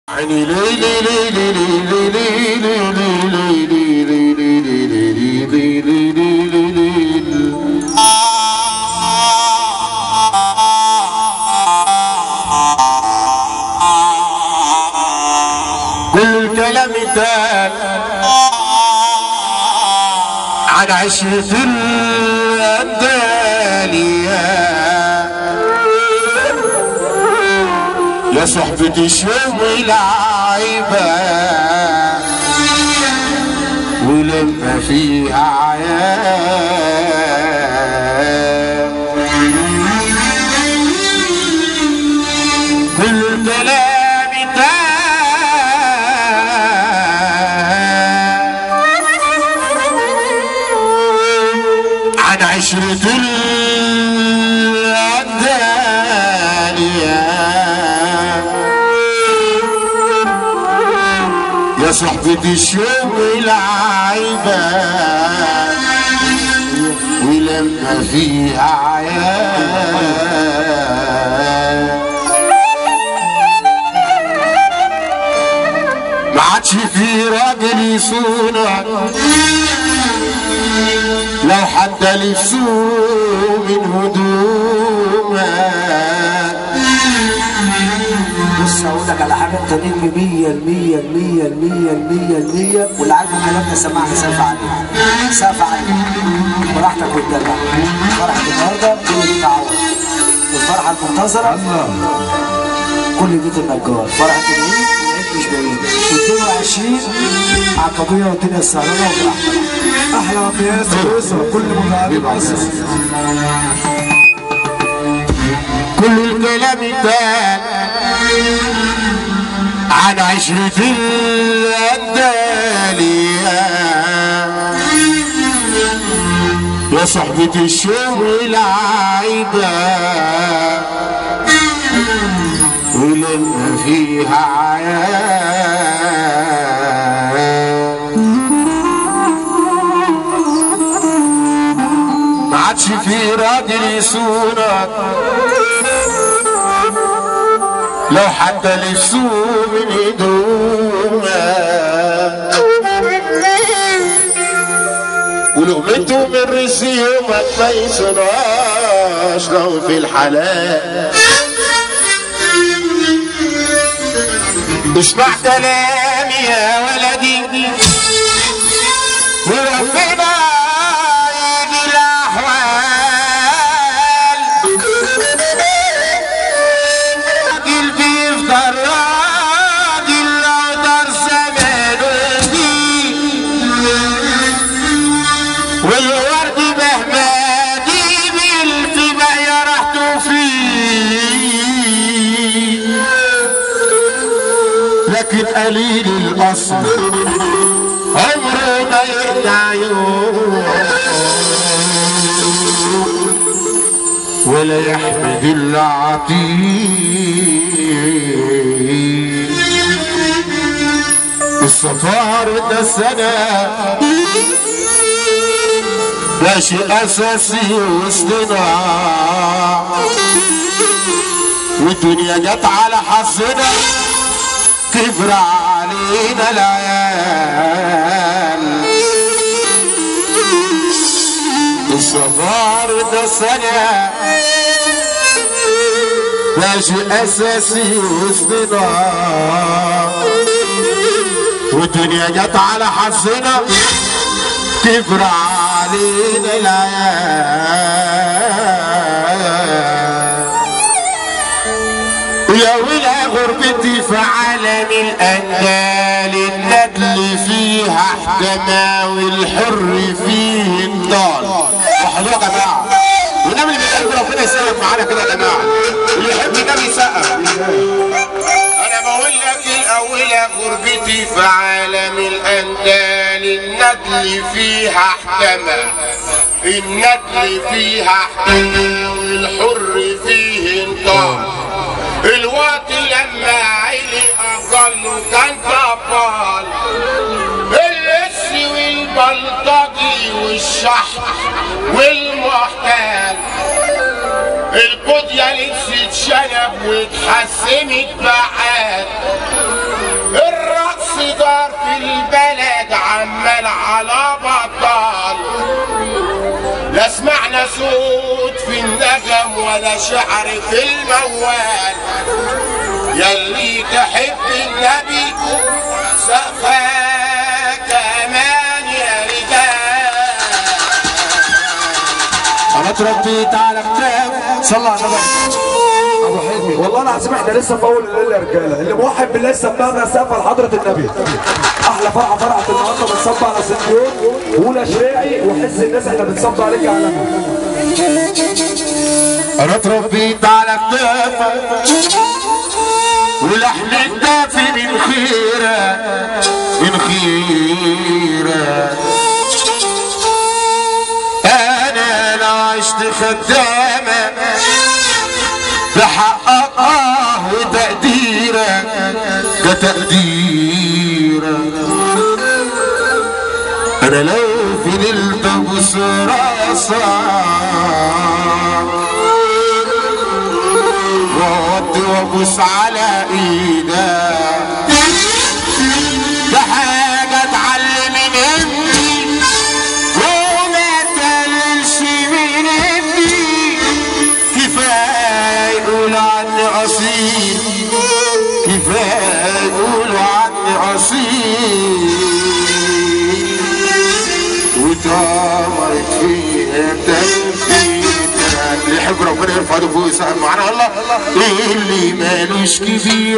عيني لي لي لي لي لي لي لي لي لي لي لي لي لي لي لي لي لي لي لي كل الكلام اتقال عن عشرة الأندالية يا صحبتي شوم العيبة ولما فيها عيال كل الكلام اتقال عن عشرة الأندالية يا صحبتي الشوق العيبة ولما فيها عيال ما عادش في راجل يصونك لو حتى لبسوه من هدومك بص هقول لك على حاجه انت نجم 100 المية المية المية المية المية واللي عارف الكلام ده سمعني سقف عليه سقف عليه براحتك واتدلع فرحة النهارده كل دي تعوض والفرحة المنتظرة كل بيت النجار فرحة العيد العيد مش بعيد و22 عقبية والدنيا السهرانة وبراحتك أحلى مقياس وأسرة كل متعلم أسرة كل الكلام اتقال عن عشرة الأندالية يا صحبتي الشوق العيبة ولما فيها عيال ما عادش في راجل يصونك لو حتى لبسوه من هدومك ولقمته من رزق يومك ما يصنعش لو في الحلال اسمع كلامي يا ولدي وربنا يجي الاحوال راجل بيفضل راجل لو دار زمانه فيه والورد مهما جيب في بقى راحته فيه لكن قليل الاصل عمره ما يرجع يوم ولا يحمد العتيق السفار ده السنة ده شيء أساسي وسطنا والدنيا جت على حظنا كبر علينا العيال السفار ده سنة ده شيء أساسي وسطنا والدنيا جت على حظنا كبر علينا العيال يا ولا غربتي في عالم الأندال الندل فيها حكمة والحر فيه الضال وحضور يا جماعة والنبي اللي بيحب ربنا يسقف معانا كده يا جماعة اللي يحب النبي يسقف أنا بقول لك الأولى غربتي في عالم الأندال الندل فيها حكمة الندل فيها حكمة والحر فيه انطال الوقت لما عيني أقل كان طبال اللص والبلطجي والشحط والمحتال القضية لبست شنب واتحسنت بعاد في البلد عمال على بطال لا سمعنا صوت في النغم ولا شعر في الموال يلي تحب النبي سقفك امان يا رجال انا اتربيت على كتاب صلى على النبي ابو حلمي والله العظيم احنا لسه في اول الليل يا رجاله اللي موحد بالله سمعنا سقف لحضره النبي احلى فرحه فرحه النهارده بنصب على سنيون ولا شريعي وحس الناس احنا بنصب عليك يا عالمي انا اتربيت على كتافك ولحم الدافي من خيرك من خيرك انا لا عشت خدامك بحقق اه وتقديرك ده تقديرك انا لو فضلت ابوس راسك وأوطي وابوس على ايدك ده حاجه اتعلم مني وما تقللش من ابني كفايه يقولوا عني اصيل كفايه يقولوا عني اصيل وتامرك فيها تنفيذ اللي يحب ربنا يرفع ايده فوق يسأل معانا الله اللي مالوش كبير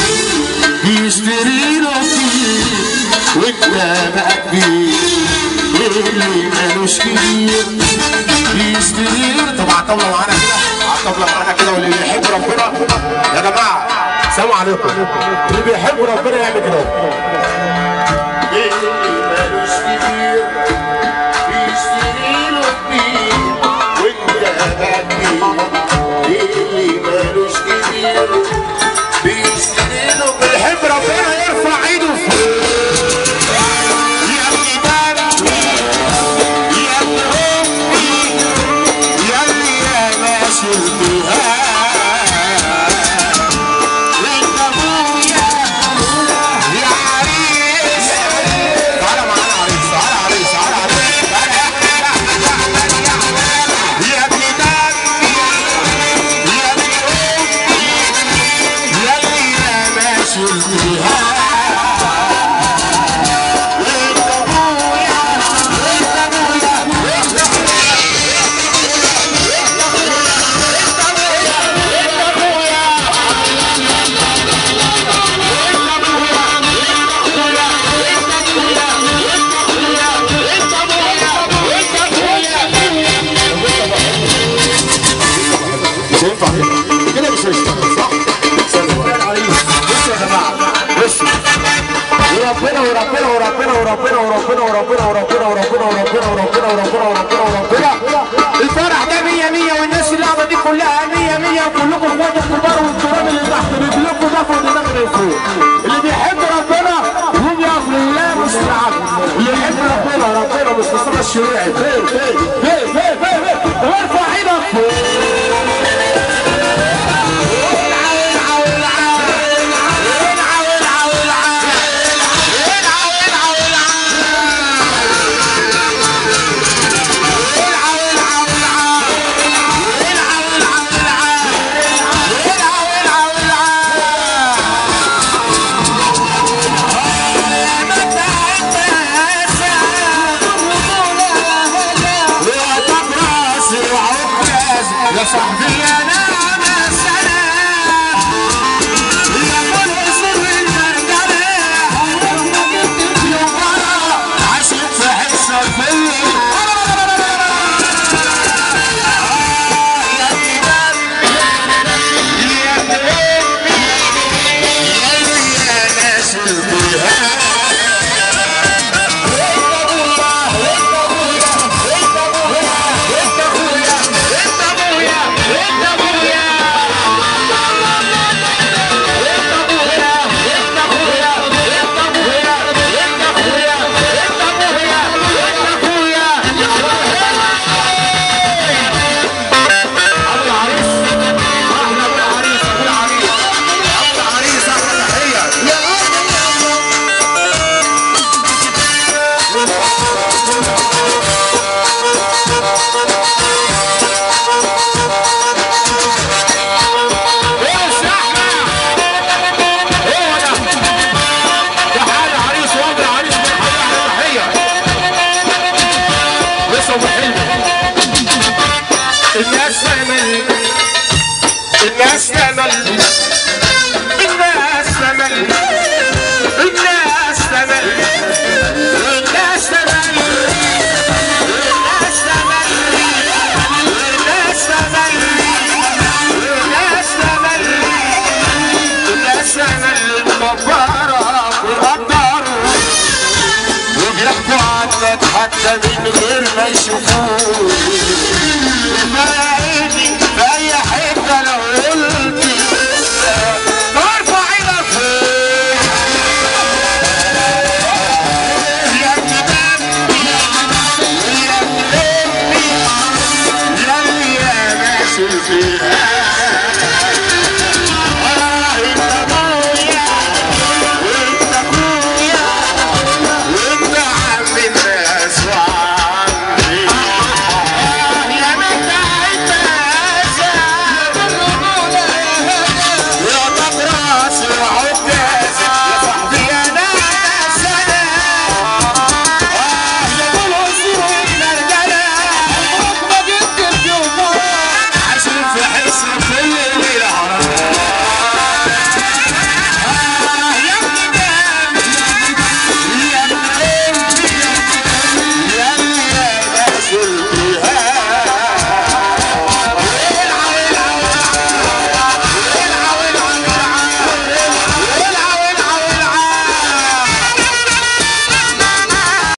يشتري له فيه وانت بقى كبير اللي مالوش كبير يشتري له طب عطبلة معانا كده عطبلة معانا كده واللي بيحب ربنا يا جماعة سلام عليكم اللي بيحب ربنا يعمل كده اللي مالوش كبير بيشتري له كبير وانت بقى كبير اللي مالوش كبير بيشتري له بيحب ربنا يرفع ايده فوق يا ابني بابا يا ابن امي يا اللي يا ماشي الجهاد وانت ابويا يا عريس تعالى معانا عريس تعالى عريس تعالى عريس تعالى يا ابن دمي يا ابن امي يا اللي يا ماشي الجهاد وانت ابويا وانت ابويا وانت مش هينفع كده كده مش هيشتغل صح؟ بصوا يا جماعه بصوا وربنا وربنا وربنا وربنا وربنا وربنا وربنا وربنا وربنا وربنا وربنا وربنا وربنا الفرح ده 100 100 والناس اللي قاعده دي كلها 100 100 وكلكم اخوات الكبار والتراب اللي تحت رجلكم ده فوق دماغ من فوق اللي بيحب ربنا يقوم يقف لله مش للعبد اللي يحب ربنا ربنا مش مصطفى الشريعي فين فين فين فين فين فين وارفع ايدك فوق يا صاحبي انا مسألة يا كل سر المرجلة يا ورا عاشق في حصة فيا يا إمام يا أمي يا ناس الجهاد انت ابويا انت ابويا انت ابويا المبارة بيقدروا وبيحكوا عنك حتى من غير ما يشوفوك